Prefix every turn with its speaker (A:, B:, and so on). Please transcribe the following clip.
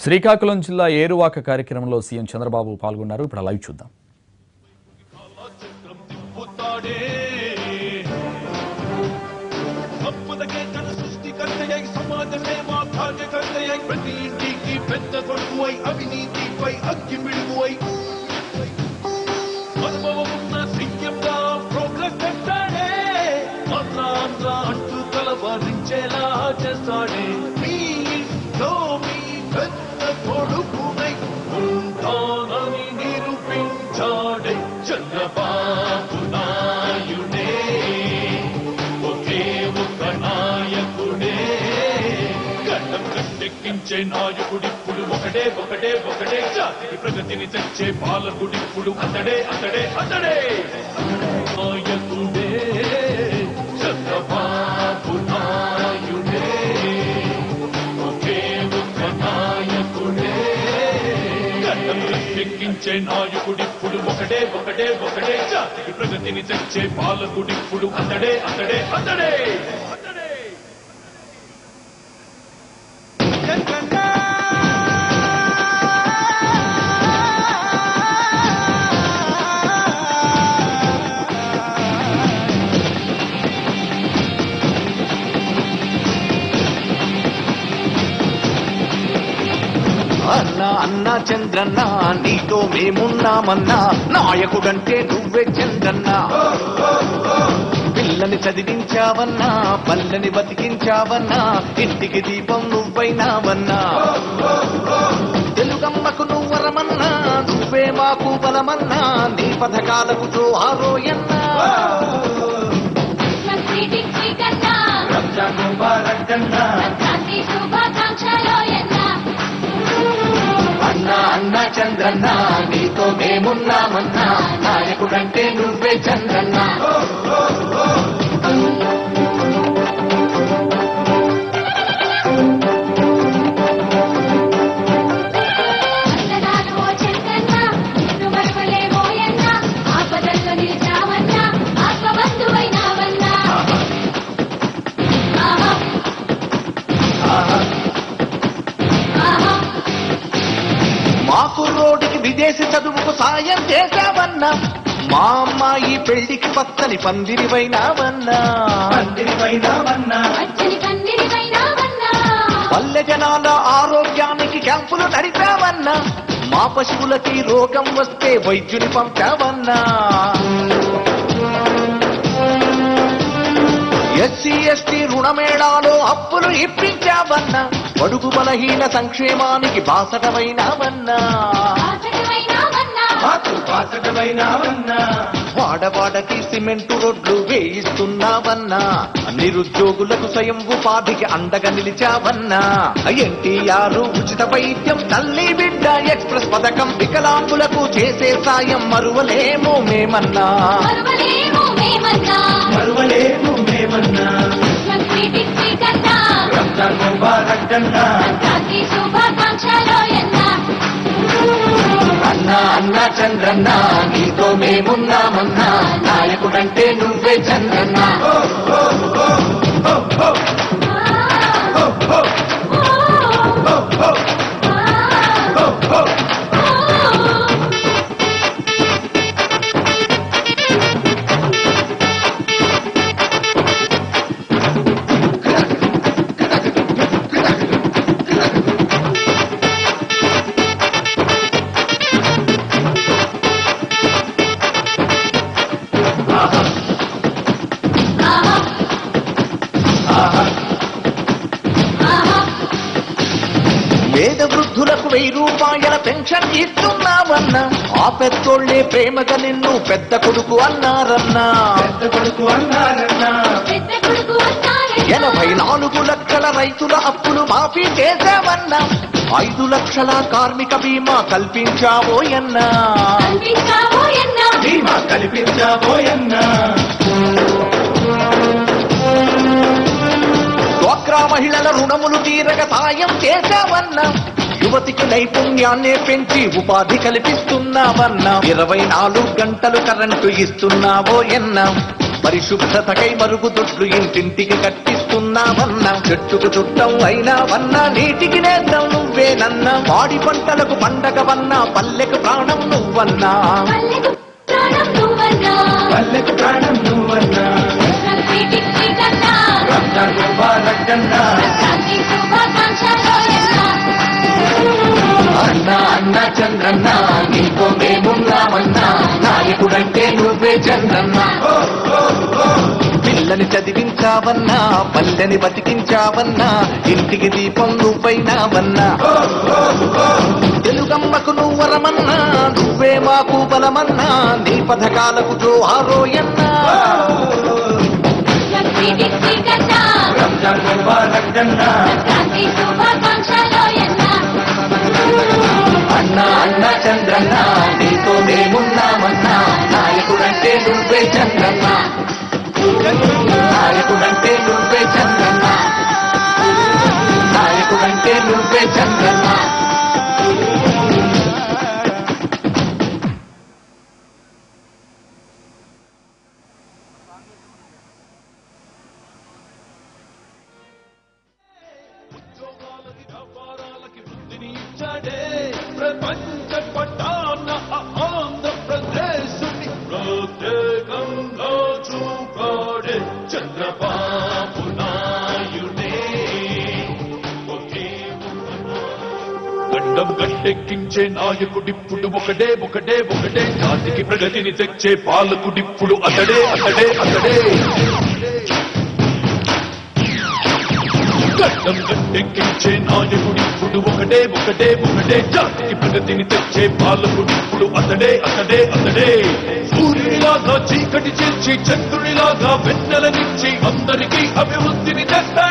A: శ్రీకాకుళం జిల్లా ఏరువాక కార్యక్రమంలో సీఎం చంద్రబాబు పాల్గొన్నారు ఇప్పుడు ఆ లైవ్ చూద్దాం
B: పుత్తాడే సంపదకే తన సృష్టికర్తయై సమాజమే మా భాగ్యకర్తయై ప్రతి ఇంటికి పెద్ద కొడుకువై అవినీతిపై అగ్గి పిడుగువై అనుభవమున్న సీఎంగా ప్రోగ్రెస్ తెస్తాడే ఆంధ్ర ఆంధ్ర అంటూ కలవరించేలా చేస్తాడే మీ ఇంట్లో మీ పెద్ద కొడుకునై ఉంటానని నిరూపించాడే చంద్రబాబు నాయుడే ఒకే ఒక నాయకుడే గడ్డం కట్టెక్కించే నాయకుడిప్పుడు ఒకడే ఒకడే ఒకడే జాతికి ప్రగతిని తెచ్చే పాలకుడిప్పుడు అతడే అతడే అతడే నాయకుడే చంద్రబాబు నాయుడే ఒకే ఒక నాయకుడే గడ్డం కట్టెక్కించే నాయకుడిప్పుడు ఒకడే ఒకడే ఒకడే జాతికి ప్రగతిని తెచ్చే పాలకుడిప్పుడు అతడే అతడే అతడే అతడే
C: అన్నా అన్నా చంద్రన్న నీతో మేమున్నామన్నా నాయకుడంటే నువ్వే చంద్రన్న పిల్లని చదివించావన్నా పల్లని బతికించావన్నా ఇంటికి దీపం నువ్వైనావన్నా తెలుగమ్మకు నువ్వరమన్నా నువ్వే మాకు బలమన్నా నీ పథకాలకు జోహారోయన్నా
D: సంక్రీటికి శ్రీకన్నా
C: రంజాన్ ముబారక్ అన్నా
D: సంక్రాంతి శుభాకాంక్షలో ఎన్నా
C: అన్నా అన్నా చంద్రన్న నీతో మేమున్నామన్నా నాయకుడంటే నువ్వే చంద్రన్న
D: అందనాలు ఓ చెంగన్న నిన్ను మరువలేమోయన్నా ఆపదల్లో నిలిచావన్నా ఆత్మబంధువైనావన్నా ఆహా ఆహా
C: మాకు రోడ్డుకి విదేశీ చదువుకు సాయం చేశావన్నా మా అమ్మాయి పెళ్లికి పచ్చని పందిరివైనావన్నా పందిరివైనావన్నా
D: అచ్చని కన్నిరివైనావన్నా
C: పల్లె జనాల ఆరోగ్యానికి క్యాంపులు నడిపావన్నా మా పశువులకి రోగం వస్తే వైద్యుని పంపావన్నా ఎస్సీ ఎస్టీ రుణమేళాలో అప్పులు ఇప్పించావన్నా బడుగు బలహీన సంక్షేమానికి బాసటమైనావన్నా
D: ఆసటమైనావన్నా
C: వాడవాడకి సిమెంటు రోడ్లు వేయిస్తున్నావన్నా నిరుద్యోగులకు స్వయం ఉపాధికి అండగా నిలిచావన్నా ఎన్టీఆర్ ఉచిత వైద్యం తల్లి బిడ్డ ఎక్స్ప్రెస్ పథకం వికలాంగులకు చేసే సాయం మరువలేము మేమన్నా
D: మరువలేము మేమన్నా
C: మరువలేము మేమన్నా
D: సంక్రీటికి శ్రీకన్నా
C: రంజాన్ ముబారక్ అన్నా
D: సంక్రాంతి శుభాకాంక్షలో ఎన్నా
C: అన్నా అన్నా చంద్రన్న నీతో మేమున్నామన్నా నాయకుడంటే నువ్వే చంద్రన్న పేద వృద్ధులకు వెయ్యి రూపాయల పెన్షన్ ఇస్తున్నావన్నా ఆ పెద్దోళ్లే ప్రేమగా నిన్ను పెద్ద కొడుకు అన్నారన్నా పెద్ద కొడుకు అన్నారన్నా
D: పెద్ద కొడుకు అన్నారన్నా
C: ఎనభై నాలుగు లక్షల రైతుల అప్పులు మాఫీ చేశావన్నా ఐదు లక్షల కార్మిక బీమా కల్పించావోయన్నా
D: కల్పించావోయన్నా
C: బీమా కల్పించావోయన్నా డ్వాక్రా మహిళల రుణములు తీరగ సాయం చేశావన్నా యువతికి నైపుణ్యాన్నే పెంచి ఉపాధి కల్పిస్తున్నావన్నా ఇరవై నాలుగు గంటలు కరెంటు ఇస్తున్నావో ఎన్నా పరిశుభ్రతకై మరుగుదొడ్లు ఇంటింటికి కట్టిస్తున్నామన్నా చెట్టుకు చుట్టం అయినావన్నా నీటికి నేద్దాం నువ్వేనన్నా పాడి పంటలకు పండగవన్నా పల్లెకు ప్రాణం నువ్వన్నా
D: పల్లెకు ప్రాణం నువ్వన్నా
C: పల్లెకు ప్రాణం నువ్వన్నా
D: సంస్కృతి శ్రీకన్నా
C: రంజాన్ ముబారకన్నా
D: సంక్రాంతి శుభాకాంక్షలు ఎన్నో
C: అన్నా అన్న చంద్రన్న నీతో మేమున్నామన్నా నాయకుడంటే నువ్వే చంద్రన్న పిల్లని చదివించావన్నా పల్లెని బతికించావన్నా ఇంటికి దీపం నువ్వైనావన్నా తెలుగమ్మకు నువ్వరమన్నా నువ్వే మాకు బలమన్నా నీ పథకాలకు జోహారోయన్నా
D: సంస్కృతి శ్రీకన్నా
C: రంజాన్ ముబారకన్నా
D: సంక్రాంతి శుభాకాంక్షలు ఎన్నో
C: అన్నా అన్న చంద్రన్న నీతో మేమున్నామన్నా నాయకుడంటే నువ్వే చంద్రన్న నాయకుడంటే నువ్వే చంద్రన్న నాయకుడంటే నువ్వే చంద్రన్న
B: ఉద్యోగాలకి వ్యాపారాలకి వృద్ధిని ఇచ్చాడే ప్రపంచ పట్టాన ఆంధ్రప్రదేశ్ ప్రత్యేకంగా చూపాడే చంద్రబాబు నాయుడే ఒకే ఒక గండం గట్టెక్కించే నాయకుడిప్పుడు ఒకడే ఒకడే ఒకడే జాతికి ప్రగతిని తెచ్చే పాలకుడిప్పుడు అతడే అతడే అతడే గడ్డం గట్టెక్కించే నాయకుడిప్పుడు ఒకటే ఒకటే ఒకటే జాతికి ప్రగతిని తెచ్చే పాలకుడిప్పుడు అతడే అతడే అతడే సూర్యుడిలాగా చీకటి చేర్చి చంద్రుడిలాగా వెన్నెలనిచ్చి అందరికీ అభివృద్ధిని తెస్తా